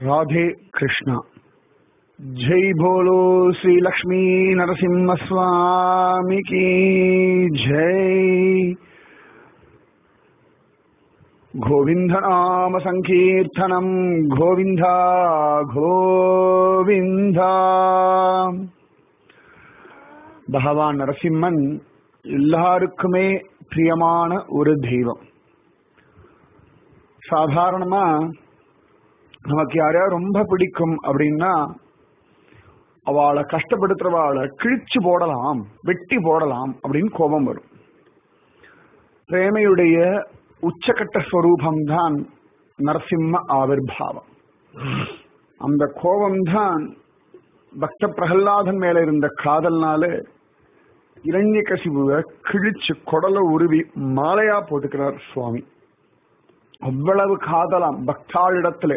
राधे कृष्णा जय बोलो श्री लक्ष्मी नरसिम्ह स्वामी की जय गोविंद नाम संकीर्तनम गोविंदा கோவிந்தா பகவான் நரசிம்மன் எல்லாருக்குமே பிரியமான ஒரு தெய்வம் சாதாரணமா நமக்கு யாரையா ரொம்ப பிடிக்கும் அப்படின்னா அவளை கஷ்டப்படுத்துறவாளை கிழிச்சு போடலாம் வெட்டி போடலாம் அப்படின்னு கோபம் வரும் பிரேமையுடைய உச்சகட்ட ஸ்வரூபம்தான் நரசிம்ம ஆவிர்பாவம் அந்த கோபம்தான் பக்த பிரகல்லாதன் மேல இருந்த காதல்னால இரண்ய கசிபுவை கிழிச்சு குடல உருவி மாலையா போட்டுக்கிறார் சுவாமி அவ்வளவு காதலாம் பக்தாளிடத்துல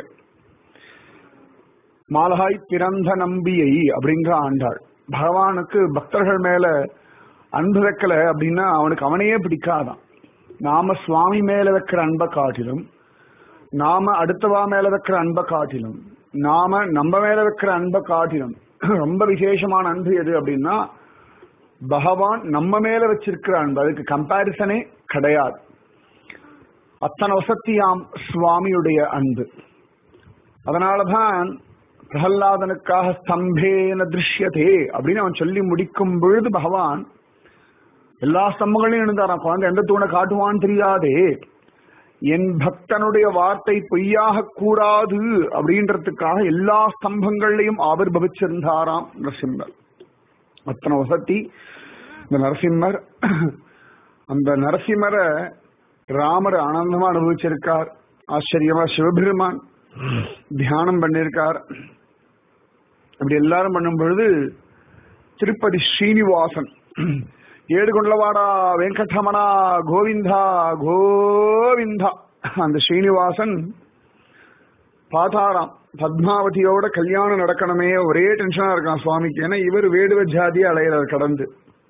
மாலகாய் பிறந்த நம்பியை அப்படிங்கிற ஆண்டாள் பகவானுக்கு பக்தர்கள் மேல அன்பு வைக்கல அப்படின்னா அவனுக்கு அவனையே பிடிக்காதான் நாம சுவாமி மேல வைக்கிற அன்பை காட்டிலும் நாம அடுத்தவா மேல வைக்கிற அன்பை காட்டிலும் நாம நம்ம மேல வைக்கிற அன்பை காட்டிலும் ரொம்ப விசேஷமான அன்பு எது அப்படின்னா பகவான் நம்ம மேல வச்சிருக்கிற அன்பு அதுக்கு கம்பாரிசனே கிடையாது அத்தனை வசத்தியாம் சுவாமியுடைய அன்பு அதனாலதான் பிரகல்லாதனுக்காக ஸ்தம்பேன திருஷ்யதே அப்படின்னு அவன் சொல்லி முடிக்கும் பொழுது பகவான் எல்லா ஸ்தம்பங்களையும் இருந்தாராம் குழந்தை எந்த தூணை காட்டுவான்னு தெரியாதே என் பக்தனுடைய வார்த்தை பொய்யாக கூடாது அப்படின்றதுக்காக எல்லா ஸ்தம்பங்களையும் ஆவிர்வவிச்சிருந்தாராம் நரசிம்மர் அத்தனை வசதி இந்த நரசிம்மர் அந்த நரசிம்மரை ராமர் ஆனந்தமா அனுபவிச்சிருக்கார் ஆச்சரியமா சிவபெருமான் தியானம் பண்ணிருக்கார் அப்படி எல்லாரும் பண்ணும் பொழுது திருப்பதி ஸ்ரீனிவாசன் ஏடு கொண்டவாடா வெங்கடமணா கோவிந்தா கோவிந்தா அந்த ஸ்ரீனிவாசன் பாத்தாராம் பத்மாவதியோட கல்யாணம் நடக்கணுமே ஒரே டென்ஷனா இருக்கான் சுவாமிக்கு ஏன்னா இவர் வேடுவ ஜாதியா அலையிறார் கடந்து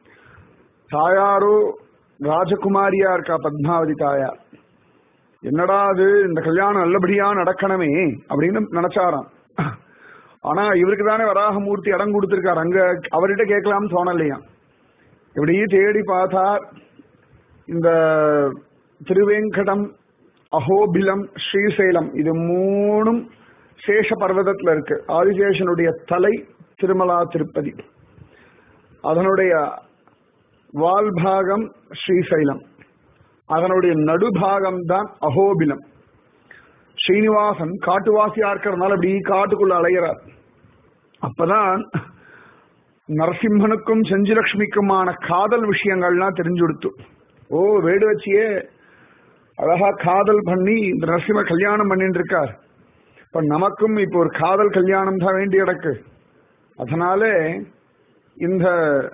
தாயாரோ ராஜகுமாரியா இருக்கா பத்மாவதி தாயார் என்னடா அது இந்த கல்யாணம் நல்லபடியா நடக்கணுமே அப்படின்னு நினைச்சாராம் ஆனா இவருக்கு தானே வராகமூர்த்தி இடம் கொடுத்திருக்காரு அங்க அவர்கிட்ட கேட்கலாம்னு தோணலையா இப்படியே தேடி பார்த்தார் இந்த திருவேங்கடம் அஹோபிலம் ஸ்ரீசைலம் இது மூணும் சேஷ பர்வதத்துல இருக்கு ஆதிசேஷனுடைய தலை திருமலா திருப்பதி அதனுடைய வால்பாகம் ஸ்ரீசைலம் அதனுடைய நடுபாகம் தான் அகோபிலம் ஸ்ரீனிவாசன் காட்டுவாசியா இருக்கிறதுனால அப்படி காட்டுக்குள்ள அலைகிறார் அப்பதான் நரசிம்மனுக்கும் செஞ்சிலட்சுமிக்குமான காதல் விஷயங்கள்லாம் தெரிஞ்சு கொடுத்து ஓ வேடு வச்சியே அழகா காதல் பண்ணி இந்த நரசிம்ம கல்யாணம் பண்ணிட்டு இருக்கார் இப்ப நமக்கும் இப்போ ஒரு காதல் கல்யாணம் தான் வேண்டி கிடக்கு அதனால இந்த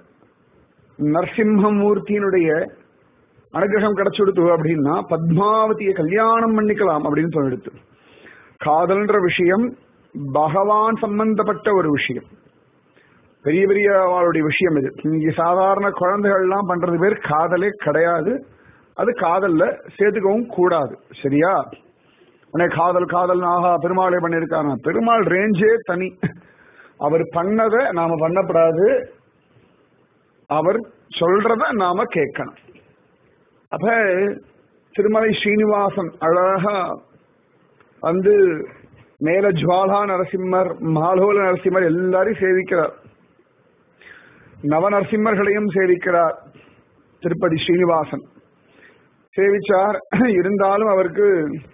நரசிம்மமூர்த்தியினுடைய அனுகிரகம் கிடைச்சுடுத்து அப்படின்னா பத்மாவதியை கல்யாணம் பண்ணிக்கலாம் அப்படின்னு சொல்லிடுத்து காதல்ன்ற விஷயம் பகவான் சம்பந்தப்பட்ட ஒரு விஷயம் பெரிய பெரிய அவளுடைய விஷயம் இது இங்க சாதாரண குழந்தைகள்லாம் பண்றது பேர் காதலே கிடையாது அது காதல்ல சேர்த்துக்கவும் கூடாது சரியா உடனே காதல் காதல் ஆஹா பெருமாளே பண்ணியிருக்காங்க பெருமாள் ரேஞ்சே தனி அவர் பண்ணதை நாம பண்ணப்படாது அவர் சொல்றத நாம கேட்கணும் அப்ப திருமலை ஸ்ரீனிவாசன் அழகா வந்து மேல ஜுவாலா நரசிம்மர் மாலோல நரசிம்மர் எல்லாரையும் சேவிக்கிறார் நவ நரசிம்மர்களையும் சேவிக்கிறார் திருப்பதி ஸ்ரீனிவாசன் சேவிச்சார் இருந்தாலும் அவருக்கு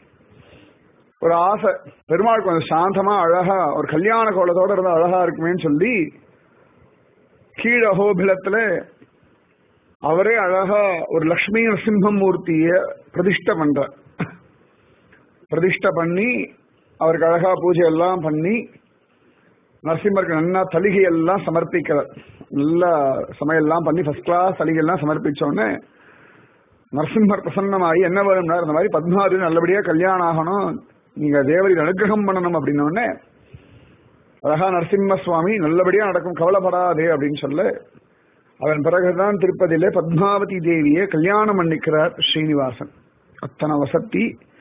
ஒரு ஆசை பெருமாள் கொஞ்சம் சாந்தமா அழகா ஒரு கல்யாண கோலத்தோட இருந்தா அழகா இருக்குமேன்னு சொல்லி கீழகோபிலத்துல அவரே அழகா ஒரு லக்ஷ்மி நரசிம்ம மூர்த்திய பிரதிஷ்ட பண்ற பிரதிஷ்ட பண்ணி அவருக்கு அழகா பூஜை எல்லாம் பண்ணி நரசிம்மருக்கு நல்லா தலிகை எல்லாம் சமர்ப்பிக்கிறார் நல்லா சமையல்லாம் பண்ணி ஃபர்ஸ்ட் கிளாஸ் தலிகை எல்லாம் சமர்ப்பிச்ச உடனே நரசிம்மர் பிரசன்னமாகி என்ன வேணும்னா இந்த மாதிரி பத்மாவதி நல்லபடியா கல்யாணம் ஆகணும் நீங்க தேவரின் அனுகிரகம் பண்ணணும் அப்படின்னோடனே அழகா நரசிம்ம சுவாமி நல்லபடியா நடக்கும் கவலைப்படாதே அப்படின்னு சொல்ல அதன் பிறகுதான் திருப்பதியில பத்மாவதி தேவியை கல்யாணம் பண்ணிக்கிறார் ஸ்ரீனிவாசன் அத்தனை வசத்தி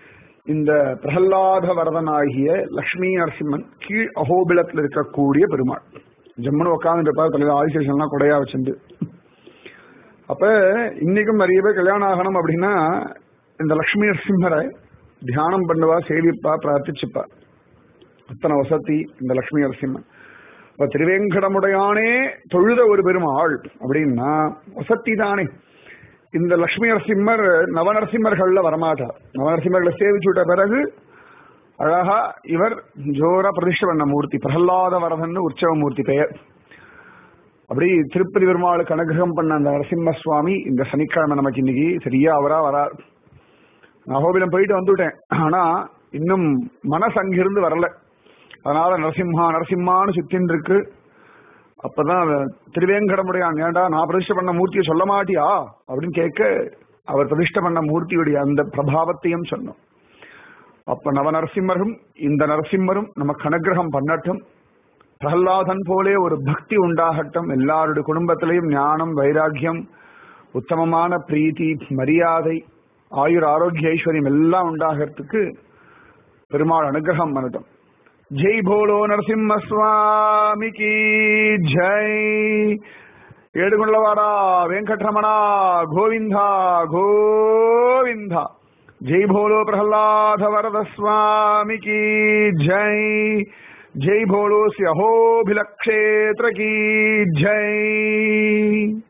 இந்த பிரகல்லாத வரதனாகிய லக்ஷ்மி நரசிம்மன் கீழ் அகோபிலத்தில் இருக்கக்கூடிய பெருமாள் ஜம்மனு உட்காந்து இருப்பார் தலைவர் ஆதிசேஷன்லாம் கொடையா வச்சிருந்து அப்ப இன்னைக்கும் நிறைய பேர் கல்யாணம் ஆகணும் அப்படின்னா இந்த லக்ஷ்மி நரசிம்மரை தியானம் பண்ணுவா சேவிப்பா பிரார்த்திச்சுப்பா அத்தனை வசதி இந்த லக்ஷ்மி நரசிம்மன் இப்ப திருவேங்கடமுடையானே தொழுத ஒரு பெருமாள் அப்படின்னா வசத்தி தானே இந்த லக்ஷ்மி நரசிம்மர் நவநரசிம்மர்கள்ல வரமாட்டார் நவநரசிம்மர்களை சேவிச்சு விட்ட பிறகு அழகா இவர் ஜோரா பிரதிஷ்ட பண்ண மூர்த்தி பிரகல்லாத வரதன் உற்சவ மூர்த்தி பெயர் அப்படி திருப்பதி பெருமாளுக்கு அனுகிரகம் பண்ண அந்த நரசிம்ம சுவாமி இந்த சனிக்கிழமை நமக்கு இன்னைக்கு சரியா அவரா வரார் நான் கோபிலம் போயிட்டு வந்துவிட்டேன் ஆனா இன்னும் மனசு அங்கிருந்து வரல அதனால நரசிம்ஹா நரசிம்மான்னு சுத்தின் இருக்கு அப்பதான் திருவேங்கடமுடையான் ஏண்டா நான் பிரதிஷ்ட பண்ண மூர்த்தியை சொல்ல மாட்டியா அப்படின்னு கேட்க அவர் பிரதிஷ்ட பண்ண மூர்த்தியுடைய அந்த பிரபாவத்தையும் சொன்னோம் அப்ப நவ நரசிம்மரும் இந்த நரசிம்மரும் நமக்கு அனுகிரகம் பண்ணட்டும் பிரகலாதன் போலே ஒரு பக்தி உண்டாகட்டும் எல்லாருடைய குடும்பத்திலையும் ஞானம் வைராக்கியம் உத்தமமான பிரீத்தி மரியாதை ஆயுர் ஆரோக்கிய ஐஸ்வர்யம் எல்லாம் உண்டாகிறதுக்கு பெருமாள் அனுகிரகம் பண்ணட்டும் ஜெய் போலோ நரசிம்ம சுவாமிக்கு ஜெய் ఏడుగుండ్లవాడా వెంకటరమణ గోవింద గోవింద జై భోలో ప్రహ్లాద వరద స్వామికి జై జై భోలో సి అహోభిలక్షేత్ర కీ జై